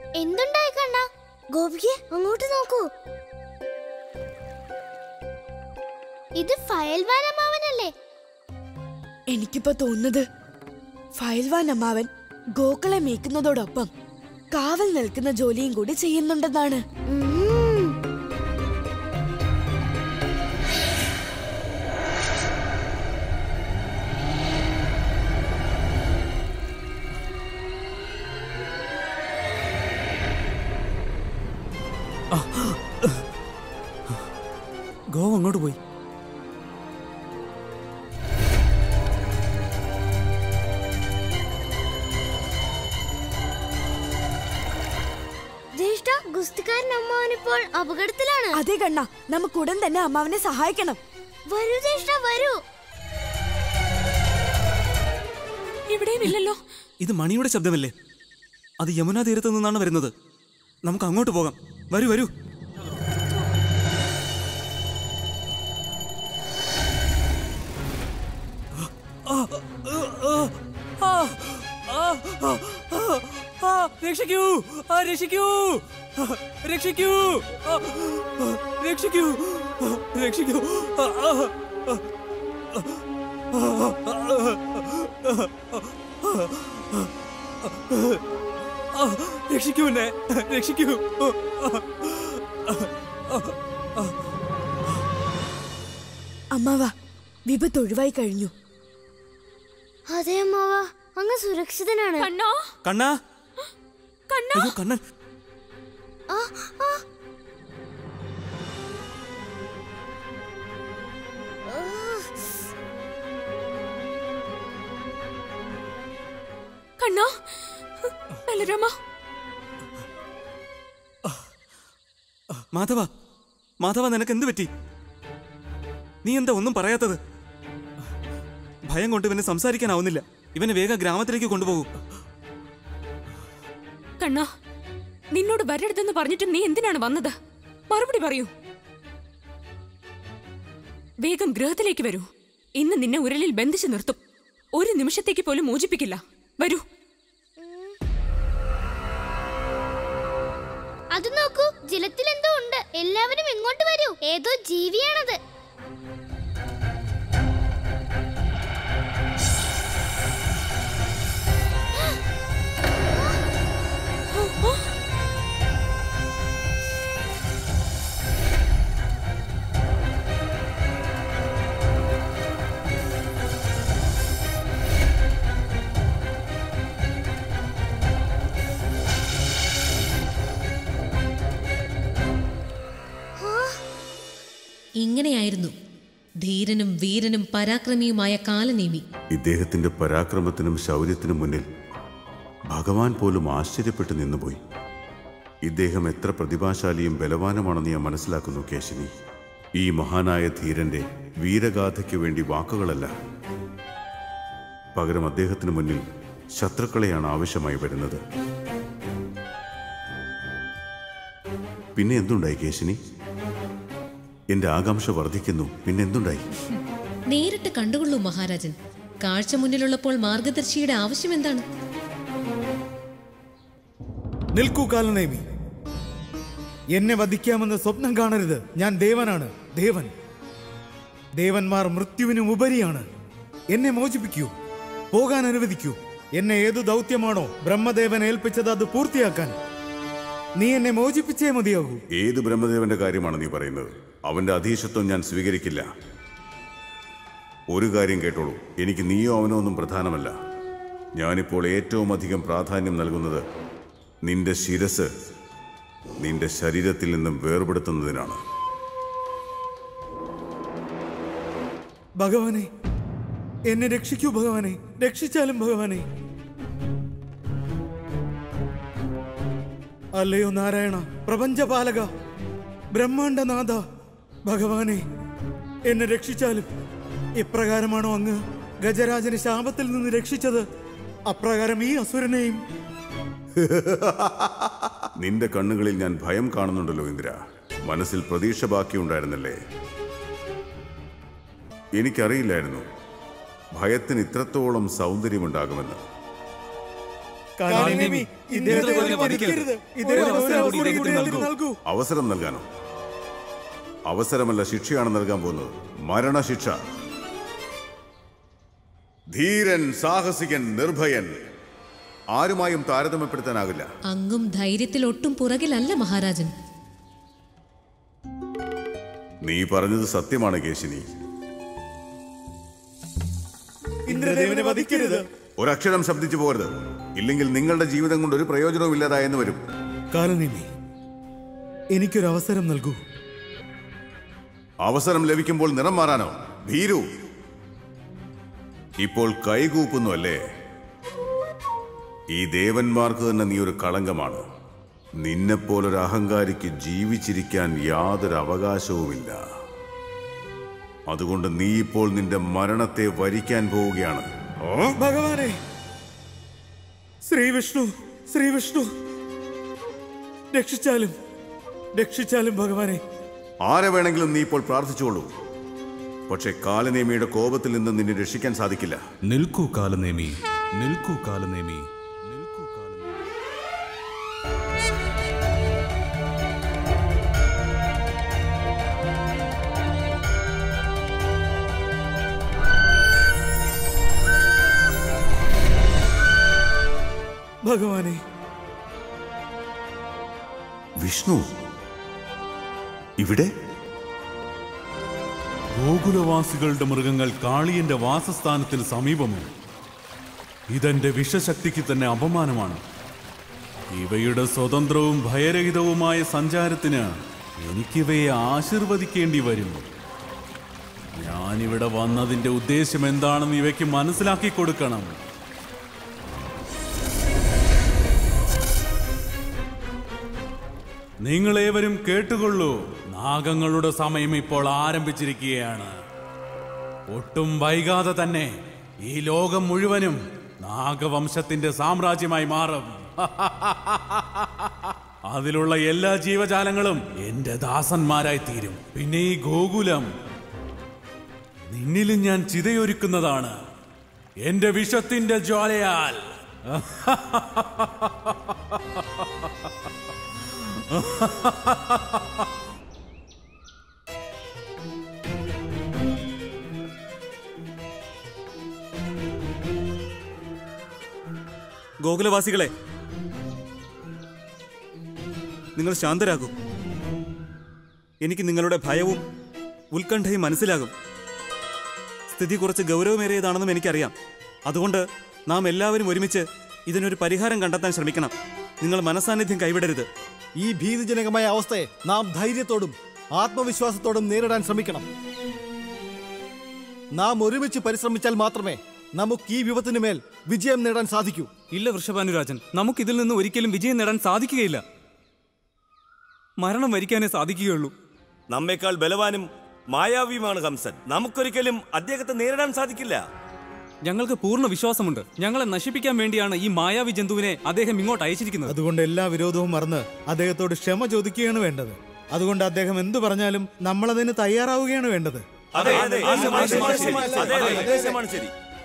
എന്തുണ്ടായി കണ്ണ ഗോപിയെ അങ്ങോട്ട് നോക്കൂ ഇത് ഫയൽവാൻ അമ്മാവനല്ലേ എനിക്കിപ്പോ തോന്നുന്നത് ഫയൽവാൻ അമ്മാവൻ ഗോക്കളെ മേയ്ക്കുന്നതോടൊപ്പം കാവൽ നിൽക്കുന്ന ജോലിയും കൂടി ചെയ്യുന്നുണ്ടെന്നാണ് ഉം. ഗോവ അങ്ങോട്ട് പോയി ജ്യേഷ്ഠ ഗുസ്തിക്കാരൻ അമ്മാവനിപ്പോൾ അപകടത്തിലാണ് അതേ കണ്ണ നമുക്ക് ഉടൻ തന്നെ അമ്മാവനെ സഹായിക്കണം വരൂ ജ്യേഷ്ഠ വരൂ ഇവിടെയും ഇല്ലല്ലോ ഇത് മണിയുടെ ശബ്ദമല്ലേ അത് യമുനാ തീരത്ത് നിന്നാണ് വരുന്നത് നമുക്ക് അങ്ങോട്ട് പോകാം വരൂ വരൂ രക്ഷിക്കൂ ആ, രക്ഷിക്കൂ ആ, രക്ഷിക്കൂ ആ, ആ, രക്ഷിക്കൂ ആ, രക്ഷിക്കൂ ആ, ആ, ആ, ആ, രക്ഷിക്കൂ എന്നെ രക്ഷിക്കൂ അമ്മാവ വിപത്ത് ഒഴിവായി കഴിഞ്ഞു അതെ അമ്മാവ അങ്ങ് സുരക്ഷിതനാണ് കണ്ണാ കണ്ണാ കണ്ണാ അയ്യോ കണ്ണൻ ആ, ആ. കണ്ണാ ബലരാമ മാധവ മാധവ നിനക്ക് എന്ത് പറ്റി നീ എന്താ ഒന്നും പറയാത്തത് ഭയം കൊണ്ട് ഇവന് സംസാരിക്കാനാവുന്നില്ല ഇവനെ വേഗം ഗ്രാമത്തിലേക്ക് കൊണ്ടുപോകൂ കണ്ണാ നിന്നോട് വരരുതെന്ന് പറഞ്ഞിട്ട് നീ എന്തിനാണ് വന്നത് മറുപടി പറയൂ വേഗം ഗൃഹത്തിലേക്ക് വരൂ ഇന്ന് നിന്നെ ഉരലിൽ ബന്ധിച്ചു നിർത്തും ഒരു നിമിഷത്തേക്ക് പോലും മോചിപ്പിക്കില്ല വരൂ അത് നോക്കൂ ജലത്തിൽ എന്തോ ഉണ്ട് എല്ലാവരും ഇങ്ങോട്ട് വരൂ ഏതോ ജീവിയാണത് ഇങ്ങനെയായിരുന്നു ധീരനും വീരനും പരാക്രമിയുമായ കാലനേമി ഇദ്ദേഹത്തിന്റെ പരാക്രമത്തിനും ശൗര്യത്തിനും മുന്നിൽ ഭഗവാൻ പോലും ആശ്ചര്യപ്പെട്ടു നിന്നുപോയി ഇദ്ദേഹം എത്ര പ്രതിഭാശാലിയും ബലവാനുമാണെന്ന് ഞാൻ മനസ്സിലാക്കുന്നു കേശിനി ഈ മഹാനായ ധീരന്റെ വീരഗാഥയ്ക്ക് വേണ്ടി വാക്കുകളല്ല പകരം അദ്ദേഹത്തിന് മുന്നിൽ ശത്രുക്കളെയാണ് ആവശ്യമായി വരുന്നത് പിന്നെ എന്തുണ്ടായി കേശിനി എന്റെ ആകാംക്ഷ വർദ്ധിക്കുന്നു പിന്നെ എന്തുണ്ടായി നേരിട്ട് കണ്ടുകൊള്ളൂ മഹാരാജൻ കാഴ്ച മുന്നിലുള്ളപ്പോൾ മാർഗദർശിയുടെ ആവശ്യം എന്താണ് നിൽക്കൂ കാലനേമി എന്നെ വധിക്കാമെന്ന് സ്വപ്നം കാണരുത് ഞാൻ ദേവനാണ് ദേവൻ ദേവന്മാർ മൃത്യുവിനും ഉപരിയാണ് എന്നെ മോചിപ്പിക്കൂ പോകാൻ അനുവദിക്കൂ എന്നെ ഏതു ദൗത്യമാണോ ബ്രഹ്മദേവൻ ഏൽപ്പിച്ചത് അത് പൂർത്തിയാക്കാൻ നീ എന്നെ മോചിപ്പിച്ചേ മതിയാകൂ ഏത് ബ്രഹ്മദേവന്റെ കാര്യമാണ് നീ പറയുന്നത് അവന്റെ അധീശത്വം ഞാൻ സ്വീകരിക്കില്ല ഒരു കാര്യം കേട്ടോളൂ എനിക്ക് നീയോ അവനോ ഒന്നും പ്രധാനമല്ല ഞാനിപ്പോൾ ഏറ്റവും അധികം പ്രാധാന്യം നൽകുന്നത് നിന്റെ ശിരസ് നിന്റെ ശരീരത്തിൽ നിന്നും വേർപെടുത്തുന്നതിനാണ് ഭഗവാനെ എന്നെ രക്ഷിക്കൂ ഭഗവാനെ രക്ഷിച്ചാലും ഭഗവാനെ അല്ലയോ നാരായണ പ്രപഞ്ചപാലക ബ്രഹ്മാണ്ടനാഥ ഭഗവാനെ എന്നെ രക്ഷിച്ചാലും ഇപ്രകാരമാണോ അങ്ങ് ഗജരാജനെ ശാപത്തിൽ നിന്ന് രക്ഷിച്ചത് അപ്രകാരം ഈ അസുരനെയും നിന്റെ കണ്ണുകളിൽ ഞാൻ ഭയം കാണുന്നുണ്ടല്ലോ ഇന്ദ്ര മനസ്സിൽ പ്രതീക്ഷ ബാക്കിയുണ്ടായിരുന്നല്ലേ എനിക്കറിയില്ലായിരുന്നു ഭയത്തിന് ഇത്രത്തോളം സൗന്ദര്യമുണ്ടാകുമെന്ന് കാലനേമി ഇന്ദ്രദേവനെ വധിക്കരുത് ഇദ്ദേഹം ഒരു അവസരം കൂടി ഇദ്ദേഹത്തിന് നൽകൂ അവസരം നൽകാനോ അവസരമല്ല ശിക്ഷയാണ് നൽകാൻ പോകുന്നത് മരണശിക്ഷ ധീരൻ സാഹസികൻ നിർഭയൻ ആരുമായും താരതമ്യപ്പെടുത്താനാകില്ല അങ്ങും ധൈര്യത്തിൽ ഒട്ടും പുറകിലല്ല മഹാരാജൻ നീ പറഞ്ഞത് സത്യമാണ് കേശിനി ഇന്ദ്രദേവനെ വധിക്കരുത് ഒരക്ഷരം ശബ്ദിച്ചു പോകരുത് ഇല്ലെങ്കിൽ നിങ്ങളുടെ ജീവിതം കൊണ്ട് ഒരു പ്രയോജനവും ഇല്ലാതായെന്ന് വരും കാലനേമി എനിക്കൊരു അവസരം നൽകൂ അവസരം ലഭിക്കുമ്പോൾ നിറം മാറാനോ ഭീരു ഇപ്പോൾ കൈകൂപ്പുന്നു അല്ലേ ഈ ദേവന്മാർക്ക് തന്നെ നീ ഒരു കളങ്കമാണ് നിന്നെപ്പോലൊരു അഹങ്കാരിക്ക് ജീവിച്ചിരിക്കാൻ യാതൊരു അവകാശവുമില്ല അതുകൊണ്ട് നീ ഇപ്പോൾ നിന്റെ മരണത്തെ വരിക്കാൻ പോവുകയാണ് ഓ ഭഗവാനെ ശ്രീ വിഷ്ണു ശ്രീ വിഷ്ണു രക്ഷിച്ചാലും രക്ഷിച്ചാലും ഭഗവാനെ ആരെ വേണമെങ്കിലും നീ ഇപ്പോൾ പ്രാർത്ഥിച്ചോളൂ പക്ഷെ കാലനേമിയുടെ കോപത്തിൽ നിന്ന് നിന്നെ രക്ഷിക്കാൻ സാധിക്കില്ല നിൽക്കൂ കാലനേമി നിൽക്കൂ കാലനേമി നിൽക്കൂ കാലനേമി ഭഗവാനെ വിഷ്ണു ഇവിടെ ഗോകുലവാസികളുടെ മൃഗങ്ങൾ കാളിയന്റെ വാസസ്ഥാനത്തിന് സമീപമോ ഇതെന്റെ വിഷശക്തിക്ക് തന്നെ അപമാനമാണ് ഇവയുടെ സ്വതന്ത്രവും ഭയരഹിതവുമായ സഞ്ചാരത്തിന് എനിക്കിവയെ ആശീർവദിക്കേണ്ടി വരും ഞാനിവിടെ വന്നതിന്റെ ഉദ്ദേശം എന്താണെന്ന് ഇവയ്ക്ക് മനസ്സിലാക്കി കൊടുക്കണം നിങ്ങളേവരും കേട്ടുകൊള്ളൂ നാഗങ്ങളുടെ സമയം ഇപ്പോൾ ആരംഭിച്ചിരിക്കുകയാണ് ഒട്ടും വൈകാതെ തന്നെ ഈ ലോകം മുഴുവനും നാഗവംശത്തിന്റെ സാമ്രാജ്യമായി മാറും അതിലുള്ള എല്ലാ ജീവജാലങ്ങളും എന്റെ ദാസന്മാരായി തീരും പിന്നെ ഈ ഗോകുലം നിന്നിലും ഞാൻ ചിതയൊരുക്കുന്നതാണ് എന്റെ വിഷത്തിന്റെ ജ്വാലയാൽ ഗോകുലവാസികളെ നിങ്ങൾ ശാന്തരാകൂ എനിക്ക് നിങ്ങളുടെ ഭയവും ഉത്കണ്ഠയും മനസ്സിലാകും സ്ഥിതി കുറച്ച് ഗൗരവമേറിയതാണെന്നും എനിക്കറിയാം അതുകൊണ്ട് നാം എല്ലാവരും ഒരുമിച്ച് ഇതിനൊരു പരിഹാരം കണ്ടെത്താൻ ശ്രമിക്കണം നിങ്ങൾ മനസാന്നിധ്യം കൈവിടരുത് ഈ ഭീതിജനകമായ അവസ്ഥയെ നാം ധൈര്യത്തോടും ആത്മവിശ്വാസത്തോടും നേരിടാൻ ശ്രമിക്കണം നാം ഒരുമിച്ച് പരിശ്രമിച്ചാൽ മാത്രമേ നമുക്ക് ഈ വിപത്തിന് മേൽ വിജയം നേടാൻ സാധിക്കൂ ഇല്ല വൃഷഭാനുരാജൻ നമുക്കിതിൽ നിന്ന് ഒരിക്കലും വിജയം നേടാൻ സാധിക്കുകയില്ല മരണം വരിക്കാനേ സാധിക്കുകയുള്ളൂ നമ്മേക്കാൾ ബലവാനും മായാവിയുമാണ് കംസൻ നമുക്കൊരിക്കലും അദ്ദേഹത്തെ നേരിടാൻ സാധിക്കില്ല ഞങ്ങൾക്ക് പൂർണ്ണ വിശ്വാസമുണ്ട് ഞങ്ങളെ നശിപ്പിക്കാൻ വേണ്ടിയാണ് ഈ മായാവി ജന്തുവിനെ അദ്ദേഹം ഇങ്ങോട്ട് അയച്ചിരിക്കുന്നത് അതുകൊണ്ട് എല്ലാ വിരോധവും മറന്ന് അദ്ദേഹത്തോട് ക്ഷമ ചോദിക്കുകയാണ് വേണ്ടത് അതുകൊണ്ട് അദ്ദേഹം എന്തു പറഞ്ഞാലും നമ്മളതിന് തയ്യാറാവുകയാണ് വേണ്ടത് അതെ അതെ ആശയമാണ് ശരി. അതെ, അതെ, ആശയമാണ് ശരി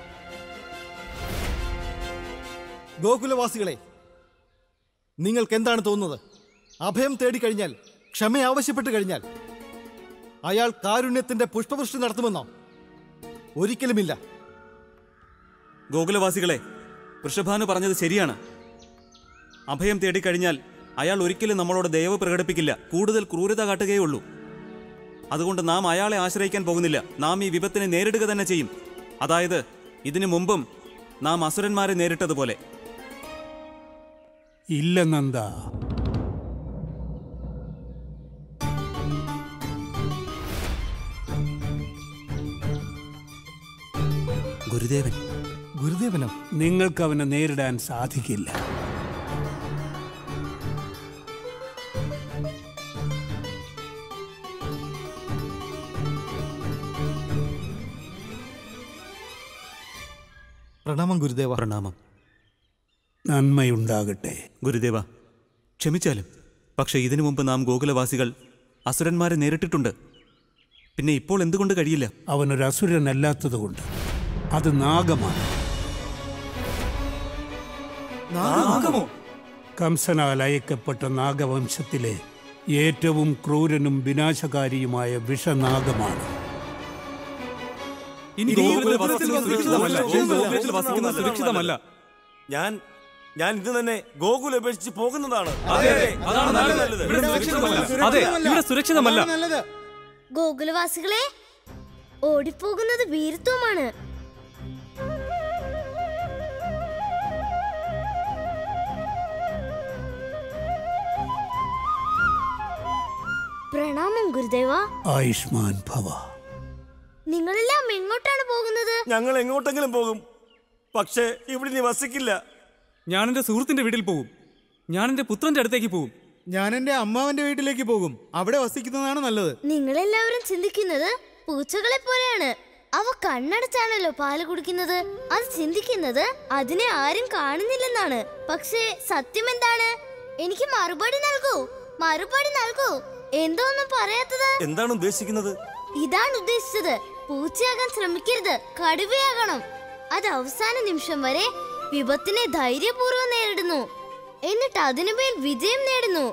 ഗോകുലവാസികളെ നിങ്ങൾക്ക് എന്താണ് തോന്നുന്നത് അഭയം തേടിക്കഴിഞ്ഞാൽ ക്ഷമ ആവശ്യപ്പെട്ട് കഴിഞ്ഞാൽ അയാൾ കാരുണ്യത്തിന്റെ പുഷ്പവൃഷ്ടി നടത്തുമെന്നോ ഒരിക്കലുമില്ല ഗോകുലവാസികളെ വൃഷഭാനു പറഞ്ഞത് ശരിയാണ് അഭയം തേടിക്കഴിഞ്ഞാൽ അയാൾ ഒരിക്കലും നമ്മളോട് ദയവ് പ്രകടിപ്പിക്കില്ല കൂടുതൽ ക്രൂരത കാട്ടുകയുള്ളൂ അതുകൊണ്ട് നാം അയാളെ ആശ്രയിക്കാൻ പോകുന്നില്ല നാം ഈ വിപത്തിനെ നേരിടുക തന്നെ ചെയ്യും അതായത് ഇതിനു മുമ്പും നാം അസുരന്മാരെ നേരിട്ടതുപോലെ ഇല്ല നന്ദ ഗുരുദേവൻ ഗുരുദേവനോ നിങ്ങൾക്ക് അവനെ നേരിടാൻ സാധിക്കില്ല പ്രണാമം ഗുരുദേവ പ്രണാമം നന്മയുണ്ടാകട്ടെ ഗുരുദേവ ക്ഷമിച്ചാലും പക്ഷേ ഇതിനു മുമ്പ് നാം ഗോകുലവാസികൾ അസുരന്മാരെ നേരിട്ടിട്ടുണ്ട് പിന്നെ ഇപ്പോൾ എന്തുകൊണ്ട് കഴിയില്ല അവനൊരു അസുരനല്ലാത്തതുകൊണ്ട് അത് നാഗമാണ് കംസനാൽ അയക്കപ്പെട്ട നാഗവംശത്തിലെ ഏറ്റവും ക്രൂരനും വിനാശകാരിയുമായ വിഷനാഗമാണ് ഇനി ഗോകുലത്തിൽ വസിക്കുന്നത് സുരക്ഷിതമല്ല ഗോകുലത്തിൽ വസിക്കുന്നത് സുരക്ഷിതമല്ല ഞാൻ ഞാൻ ഇത് തന്നെ ഗോകുൽ ഉപേക്ഷിച്ച് പോകുന്നതാണ് അതെ അതെ അതാണ് നല്ലത് ഇവിടെ സുരക്ഷിതമല്ല അതെ ഇവിടെ സുരക്ഷിതമല്ല നല്ലത് ഗോകുലവാസികളെ ഓടിപ്പോകുന്നത് വീരത്വമാണ് പ്രണാമം ഗുരുദേവ ആയുഷ്മാൻ ഭവ നിങ്ങളെല്ലാം എങ്ങോട്ടാണ് പോകുന്നത് ഞങ്ങൾ എങ്ങോട്ടെങ്കിലും പോകും പക്ഷേ ഇവിടെ നീ വസിക്കില്ല ഞാൻ എന്റെ സുഹൃത്തിന്റെ വീട്ടിൽ പോകും ഞാൻ എന്റെ പുത്രന്റെ അടുത്തേക്ക് പോകും ഞാൻ എന്റെ അമ്മാവന്റെ വീട്ടിലേക്ക് പോകും അവിടെ വസിക്കുന്നതാണ് നല്ലത് നിങ്ങളെല്ലാവരും ചിന്തിക്കുന്നത് പൂച്ചകളെ പോലെയാണ് അവ കണ്ണടച്ചാണല്ലോ പാല് കുടിക്കുന്നത് അത് ചിന്തിക്കുന്നത് അതിനെ ആരും കാണുന്നില്ലെന്നാണ് പക്ഷേ സത്യം എന്താണ് എനിക്ക് മറുപടി നൽകൂ മറുപടി നൽകൂ എന്തോ ഒന്നും പറയാത്തത് എന്താണ് ഉദ്ദേശിക്കുന്നത് ഇതാണ് ഉദ്ദേശിച്ചത് പൂച്ചയാകാൻ ശ്രമിക്കരുത് കടുവയാകണം അത് അവസാന നിമിഷം വരെ വിപത്തിനെ ധൈര്യപൂർവ്വം നേരിടുന്നു എന്നിട്ട് അതിനുമേൽ വിജയം നേടുന്നു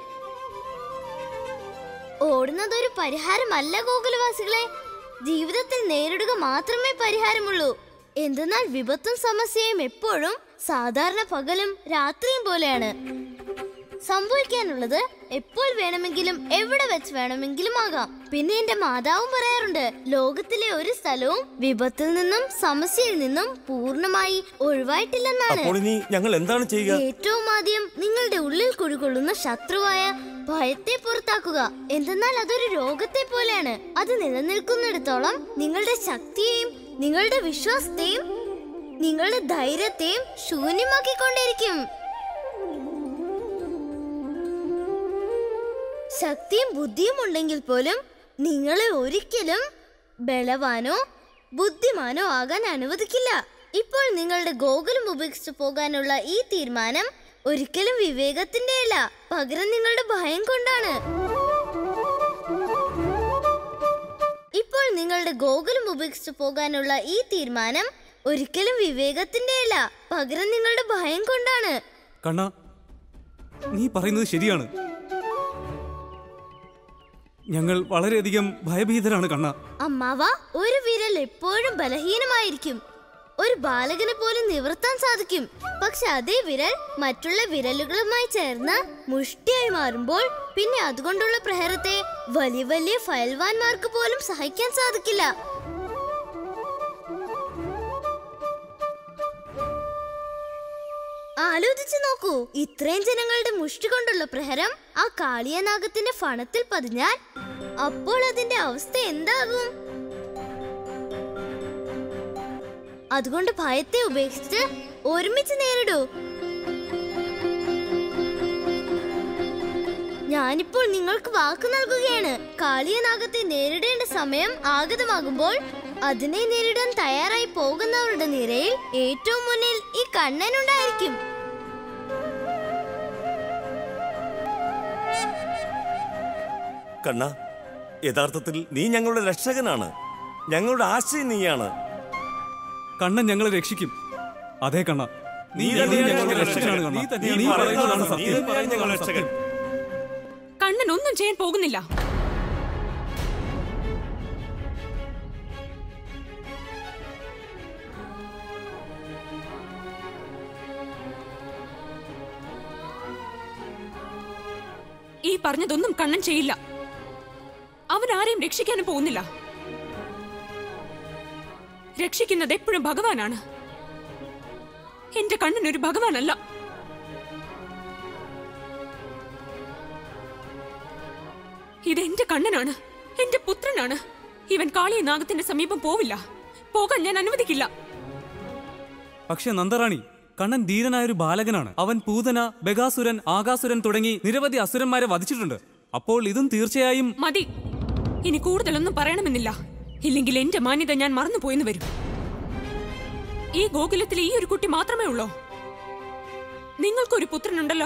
ഓടുന്നത് ഒരു പരിഹാരമല്ല ഗോകുലവാസികളെ ജീവിതത്തിൽ നേരിടുക മാത്രമേ പരിഹാരമുള്ളൂ എന്തെന്നാൽ വിപത്തും സമസ്യയും എപ്പോഴും സാധാരണ പകലും രാത്രിയും പോലെയാണ് സംഭവിക്കാനുള്ളത് എപ്പോൾ വേണമെങ്കിലും എവിടെ വെച്ച് വേണമെങ്കിലും ആകാം പിന്നെ എന്റെ മാതാവും പറയാറുണ്ട് ലോകത്തിലെ ഒരു സ്ഥലവും വിപത്തിൽ നിന്നും സമസ്യയിൽ നിന്നും പൂർണ്ണമായി ഒഴിവായിട്ടില്ലെന്നാണ് അപ്പോൾ ഇനി ഞങ്ങൾ എന്താണ് ചെയ്യുക ഏറ്റവും ആദ്യം നിങ്ങളുടെ ഉള്ളിൽ കുടികൊള്ളുന്ന ശത്രുവായ ഭയത്തെ പുറത്താക്കുക എന്തെന്നാൽ അതൊരു രോഗത്തെ പോലെയാണ് അത് നിലനിൽക്കുന്നിടത്തോളം നിങ്ങളുടെ ശക്തിയെയും നിങ്ങളുടെ വിശ്വാസത്തെയും നിങ്ങളുടെ ധൈര്യത്തെയും ശൂന്യമാക്കിക്കൊണ്ടിരിക്കും ശക്തിയും ബുദ്ധിയും ഉണ്ടെങ്കിൽ പോലും നിങ്ങളെ ഒരിക്കലും ബലവാനോ ബുദ്ധിമാനോ ആകാൻ അനുവദിക്കില്ല ഇപ്പോൾ നിങ്ങളുടെ ഗോകുലം ഉപേക്ഷിച്ചു പോകാനുള്ള ഈ തീരുമാനം ഒരിക്കലും വിവേകത്തിന്റെ അല്ല പകരം നിങ്ങളുടെ ഭയം കൊണ്ടാണ് ഇപ്പോൾ നിങ്ങളുടെ ഗോകുലം ഉപേക്ഷിച്ചു പോകാനുള്ള ഈ തീരുമാനം ഒരിക്കലും വിവേകത്തിന്റെ അല്ല പകരം നിങ്ങളുടെ ഭയം കൊണ്ടാണ് കണ്ണ നീ പറയുന്നത് ശരിയാണ് ഞങ്ങൾ വളരെയധികം ഭയഭീതരാണ് കണ്ണ അമ്മാവ ഒരു വിരൽ എപ്പോഴും ബലഹീനമായിരിക്കും ഒരു ബാലകന് പോലും നിവർത്താൻ സാധിക്കും പക്ഷെ അതേ വിരൽ മറ്റുള്ള വിരലുകളുമായി ചേർന്ന് മുഷ്ടിയായി മാറുമ്പോൾ പിന്നെ അതുകൊണ്ടുള്ള പ്രഹരത്തെ വലിയ വലിയ ഫയൽവാന്മാർക്ക് പോലും സഹിക്കാൻ സാധിക്കില്ല ആലോചിച്ചു നോക്കൂ ഇത്രയും ജനങ്ങളുടെ മുഷ്ടി കൊണ്ടുള്ള പ്രഹരം ആ കാളിയനാഗത്തിന്റെ ഫണത്തിൽ പതിഞ്ഞാൽ അപ്പോൾ അതിന്റെ അവസ്ഥ എന്താകും അതുകൊണ്ട് ഭയത്തെ ഉപേക്ഷിച്ച് ഒരുമിച്ച് നേരിടൂ ഞാനിപ്പോൾ നിങ്ങൾക്ക് വാക്ക് നൽകുകയാണ് കാളിയനാഗത്തെ നേരിടേണ്ട സമയം ആഗതമാകുമ്പോൾ അതിനെ നേരിടാൻ തയ്യാറായി പോകുന്നവരുടെ നിരയിൽ ഏറ്റവും മുന്നിൽ ഈ കണ്ണനുണ്ടായിരിക്കും കണ്ണ യഥാർത്ഥത്തിൽ നീ ഞങ്ങളുടെ രക്ഷകനാണ് ഞങ്ങളുടെ ആശയം നീയാണ് കണ്ണൻ ഞങ്ങളെ രക്ഷിക്കും അതെ കണ്ണ നീ നീ തന്നെ ഞങ്ങളുടെ രക്ഷകനാണ് കണ്ണ നീ തന്നെ നീ പറയുന്നതാണ് നീ സത്യം തന്നെയാണ് ഞങ്ങളുടെ രക്ഷകൻ കണ്ണൻ ഒന്നും ചെയ്യാൻ പോകുന്നില്ല ഈ പറഞ്ഞതൊന്നും കണ്ണൻ ചെയ്യില്ല അവൻ ആരെയും രക്ഷിക്കാനും പോകുന്നില്ല രക്ഷിക്കുന്നത് എപ്പോഴും ഭഗവാനാണ് എന്റെ കണ്ണൻ ഒരു ഭഗവാനല്ല ഇത് എന്റെ കണ്ണനാണ് എന്റെ പുത്രനാണ് ഇവൻ കാളിയ നാഗത്തിന്റെ സമീപം പോവില്ല പോകാൻ ഞാൻ അനുവദിക്കില്ല പക്ഷെ നന്ദറാണി കണ്ണൻ ധീരനായ ഒരു ബാലകനാണ് അവൻ പൂതന ബഗാസുരൻ ആകാസുരൻ തുടങ്ങി നിരവധി അസുരന്മാരെ വധിച്ചിട്ടുണ്ട് അപ്പോൾ ഇതും തീർച്ചയായും മതി ഇനി കൂടുതലൊന്നും പറയണമെന്നില്ല ഇല്ലെങ്കിൽ എന്റെ മാന്യത ഞാൻ മറന്നുപോയെന്ന് വരും ഈ ഗോകുലത്തിൽ ഈ ഒരു കുട്ടി മാത്രമേ ഉള്ളോ നിങ്ങൾക്കൊരു പുത്രനുണ്ടല്ലോ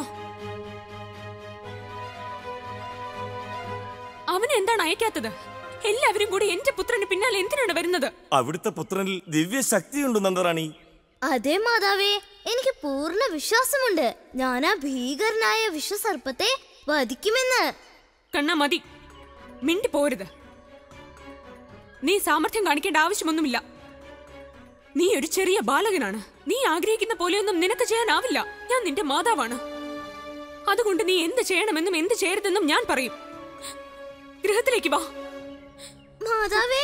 അവനെ എന്താണ് അയക്കാത്തത് എല്ലാവരും കൂടി എന്റെ പുത്രന് പിന്നാലെ എന്തിനാണ് വരുന്നത് അവിടുത്തെ പുത്രനിൽ ദിവ്യ ശക്തിയുണ്ട് നന്ദറാണി അതേ മാതാവേ എനിക്ക് പൂർണ്ണ വിശ്വാസമുണ്ട് ഞാൻ ആ ഭീകരനായ വിഷസർപ്പത്തെ വധിക്കുമെന്ന് കണ്ണ മതി മിണ്ടി പോരുത് നീ സാമർഥ്യം കാണിക്കേണ്ട ആവശ്യമൊന്നുമില്ല നീ ഒരു ചെറിയ ബാലകനാണ് നീ ആഗ്രഹിക്കുന്ന പോലെയൊന്നും നിനക്ക് ചെയ്യാനാവില്ല ഞാൻ നിന്റെ മാതാവാണ് അതുകൊണ്ട് നീ എന്ത് ചെയ്യണമെന്നും എന്ത് ചെയ്യരുതെന്നും ഞാൻ പറയും ഗൃഹത്തിലേക്ക് വാ മാതാവേ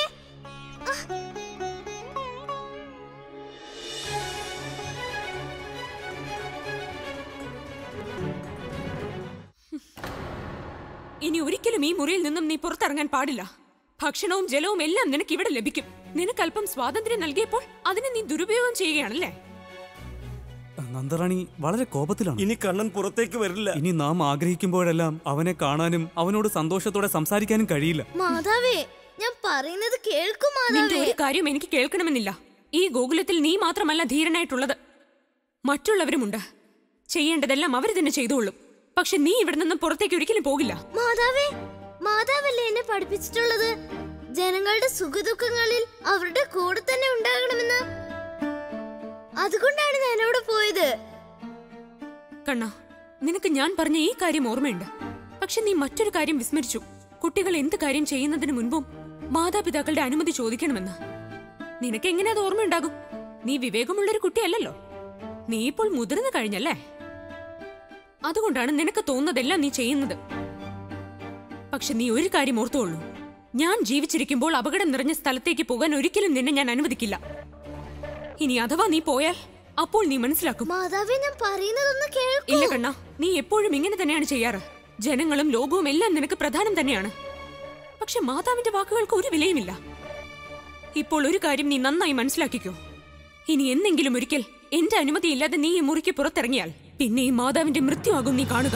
ഇനി ഒരിക്കലും ഈ മുറിയിൽ നിന്നും നീ പുറത്തിറങ്ങാൻ പാടില്ല ഭക്ഷണവും ജലവും എല്ലാം നിനക്ക് ഇവിടെ ലഭിക്കും നിനക്ക് അല്പം സ്വാതന്ത്ര്യം നൽകിയപ്പോൾ അതിനെ നീ ദുരുപയോഗം ചെയ്യുകയാണല്ലേ നന്ദറാണി വളരെ കോപത്തിലാണ് ഇനി കണ്ണൻ പുറത്തേക്ക് വരില്ല ഇനി നാം ആഗ്രഹിക്കുമ്പോഴെല്ലാം അവനെ കാണാനും അവനോട് സന്തോഷത്തോടെ സംസാരിക്കാനും കഴിയില്ല മാതാവേ ഞാൻ പറയുന്നത് കേൾക്കും നിന്റെ മാതാവേ ഒരു കാര്യം എനിക്ക് കേൾക്കണമെന്നില്ല ഈ ഗോകുലത്തിൽ നീ മാത്രമല്ല ധീരനായിട്ടുള്ളത് മറ്റുള്ളവരുമുണ്ട് ചെയ്യേണ്ടതെല്ലാം അവർ തന്നെ ചെയ്തോളും പക്ഷെ നീ ഇവിടെ നിന്നും പുറത്തേക്ക് ഒരിക്കലും പോകില്ല മാതാവേ മാതാവല്ലേ എന്നെ പഠിപ്പിച്ചിട്ടുള്ളത് ജനങ്ങളുടെ സുഖദുഃഖങ്ങളിൽ അവരുടെ കൂടെ തന്നെ ഉണ്ടാകണമെന്ന് അതുകൊണ്ടാണ് ഞാൻ അവിടെ പോയത് കണ്ണ നിനക്ക് ഞാൻ പറഞ്ഞ ഈ കാര്യം ഓർമ്മയുണ്ട് പക്ഷെ നീ മറ്റൊരു കാര്യം വിസ്മരിച്ചു കുട്ടികൾ എന്ത് കാര്യം ചെയ്യുന്നതിന് മുൻപും മാതാപിതാക്കളുടെ അനുമതി ചോദിക്കണമെന്ന് നിനക്ക് എങ്ങനെ അത് ഓർമ്മയുണ്ടാകും നീ വിവേകമുള്ളൊരു കുട്ടിയല്ലല്ലോ നീ ഇപ്പോൾ മുതിർന്നു കഴിഞ്ഞല്ലേ അതുകൊണ്ടാണ് നിനക്ക് തോന്നുന്നതെല്ലാം നീ ചെയ്യുന്നത് പക്ഷെ നീ ഒരു കാര്യം ഓർത്തോളൂ ഞാൻ ജീവിച്ചിരിക്കുമ്പോൾ അപകടം നിറഞ്ഞ സ്ഥലത്തേക്ക് പോകാൻ ഒരിക്കലും നിന്നെ ഞാൻ അനുവദിക്കില്ല ഇനി അഥവാ നീ പോയാൽ അപ്പോൾ നീ മനസ്സിലാക്കും മാതാവേ ഞാൻ പറയുന്നതൊന്ന് കേൾക്കൂ ഇല്ല കണ്ണ നീ എപ്പോഴും ഇങ്ങനെ തന്നെയാണ് ചെയ്യാറ് ജനങ്ങളും ലോകവും എല്ലാം നിനക്ക് പ്രധാനം തന്നെയാണ് പക്ഷെ മാതാവിന്റെ വാക്കുകൾക്ക് ഒരു വിലയുമില്ല ഇപ്പോൾ ഒരു കാര്യം നീ നന്നായി മനസ്സിലാക്കിക്കോ ഇനി എന്നെങ്കിലും ഒരിക്കൽ എന്റെ അനുമതിയില്ലാതെ നീ ഈ മുറിക്ക് പുറത്തിറങ്ങിയാൽ പിന്നെ ഈ മാതാവിന്റെ മൃത്യുവാകും നീ കാണുക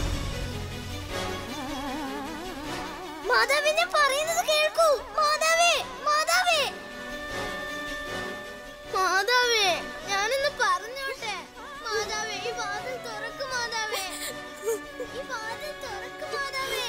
മാതാവേ ഞാൻ പറയുന്നത് കേൾക്കൂ മാതാവേ മാതാവേ മാതാവേ ഞാനൊന്ന് പറഞ്ഞോട്ടെ മാതാവേ ഈ വാതിൽ തുറക്കു മാതാവേ ഈ വാതിൽ തുറക്കു മാതാവേ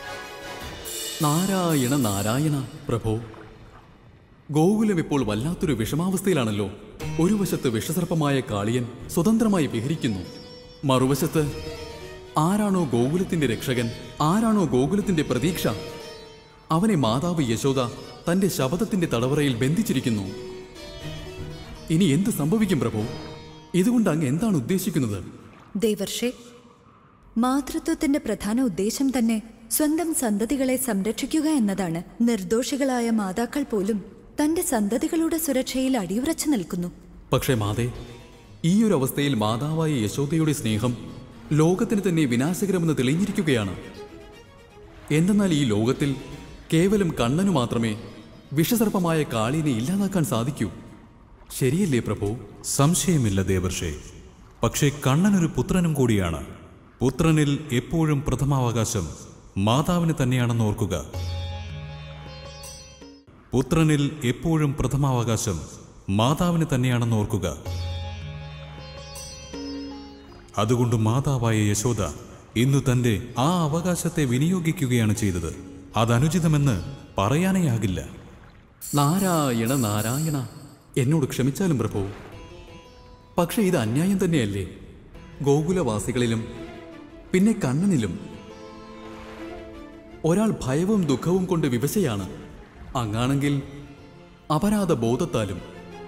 നാരായണ നാരായണ പ്രഭോ ഗോകുലം ഇപ്പോൾ വല്ലാത്തൊരു വിഷമാവസ്ഥയിലാണല്ലോ ഒരു വശത്ത് വിഷസർപ്പമായ കാളിയൻ സ്വതന്ത്രമായി വിഹരിക്കുന്നു മറുവശത്ത് ആരാണോ ഗോകുലത്തിന്റെ രക്ഷകൻ ആരാണോ ഗോകുലത്തിന്റെ പ്രതീക്ഷ അവനെ മാതാവ് യശോദ തന്റെ ശബദത്തിന്റെ തടവറയിൽ ബന്ധിച്ചിരിക്കുന്നു ഇനി എന്ത് സംഭവിക്കും പ്രഭു ഇതുകൊണ്ട് അങ്ങ് എന്താണ് ഉദ്ദേശിക്കുന്നത് ദേവർഷേ മാതൃത്വത്തിന്റെ പ്രധാന ഉദ്ദേശം തന്നെ സ്വന്തം സന്തതികളെ സംരക്ഷിക്കുക എന്നതാണ് നിർദോഷികളായ മാതാക്കൾ പോലും തന്റെ സന്തതികളുടെ സുരക്ഷയിൽ അടിയുറച്ചു നിൽക്കുന്നു പക്ഷേ മാതേ ഈ ഒരു അവസ്ഥയിൽ മാതാവായ യശോദയുടെ സ്നേഹം ലോകത്തിന് തന്നെ വിനാശകരമെന്ന് തെളിഞ്ഞിരിക്കുകയാണ് എന്തെന്നാൽ ഈ ലോകത്തിൽ കേവലം കണ്ണനു മാത്രമേ വിഷസർപ്പമായ കാളിനെ ഇല്ലാതാക്കാൻ സാധിക്കൂ ശരിയല്ലേ പ്രഭു സംശയമില്ല ദേവർഷേ പക്ഷേ കണ്ണനൊരു പുത്രനും കൂടിയാണ് പുത്രനിൽ എപ്പോഴും പ്രഥമാവകാശം മാതാവിന് തന്നെയാണെന്ന് ഓർക്കുക പുത്രനിൽ എപ്പോഴും പ്രഥമാവകാശം മാതാവിന് തന്നെയാണെന്ന് ഓർക്കുക അതുകൊണ്ട് മാതാവായ യശോദ ഇന്നു തന്റെ ആ അവകാശത്തെ വിനിയോഗിക്കുകയാണ് ചെയ്തത് അതനുചിതമെന്ന് പറയാനേ ആകില്ല നാരായണ നാരായണ എന്നോട് ക്ഷമിച്ചാലും പ്രഭു പക്ഷേ ഇത് അന്യായം തന്നെയല്ലേ ഗോകുലവാസികളിലും പിന്നെ കണ്ണനിലും ഒരാൾ ഭയവും ദുഃഖവും കൊണ്ട് വിവശയാണ് അങ്ങാണെങ്കിൽ അപരാധ ബോധത്താലും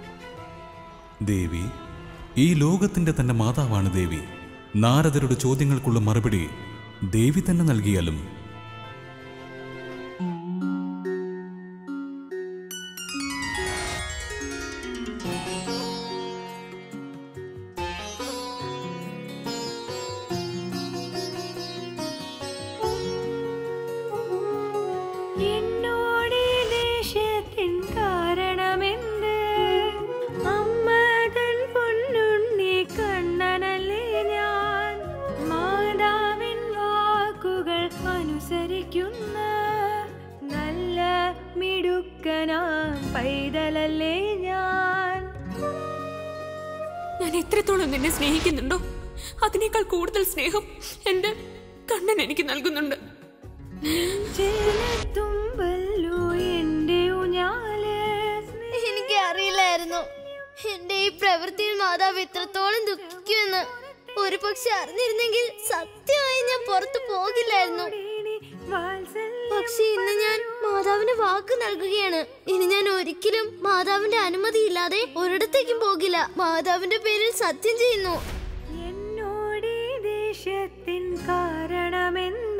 ദേവി ഈ ലോകത്തിന്റെ തന്നെ മാതാവാണ് ദേവി നാരദരുടെ ചോദ്യങ്ങൾക്കുള്ള മറുപടി ദേവി തന്നെ നൽകിയാലും എന്നോടീ ദേഷ്യത്തിൻ കാരണമെന്ത് അമ്മ തൻ പൊന്നുണ്ണി കണ്ണനല്ലേ ഞാൻ മാതാവിൻ വാക്കുകൾ അനുസരിക്കുന്ന നല്ല മിടുക്കനാ പൈതലല്ലേ ഞാൻ ഞാൻ എത്രത്തോളം നിന്നെ സ്നേഹിക്കുന്നുണ്ടോ അതിനേക്കാൾ കൂടുതൽ സ്നേഹം എന്റെ കണ്ണൻ എനിക്ക് നൽകുന്നുണ്ട് തുമ്പല്ലോ എന്റെ ഊഞ്ഞാല് എനിക്ക് അറിയില്ലായിരുന്നു എന്റെ ഈ പ്രവൃത്തിയിൽ മാതാവ് ഇത്രത്തോളം ദുഃഖിക്കുമെന്ന് ഒരു പക്ഷെ അറിഞ്ഞിരുന്നെങ്കിൽ സത്യമായി ഞാൻ പുറത്തു പോകില്ലായിരുന്നു പക്ഷെ ഇന്ന് ഞാൻ മാതാവിന് വാക്ക് നൽകുകയാണ് ഇനി ഞാൻ ഒരിക്കലും മാതാവിന്റെ അനുമതിയില്ലാതെ ഒരിടത്തേക്കും പോകില്ല മാതാവിന്റെ പേരിൽ സത്യം ചെയ്യുന്നു എന്നോടീ ദേഷ്യത്തിൻ കാരണമെന്ത്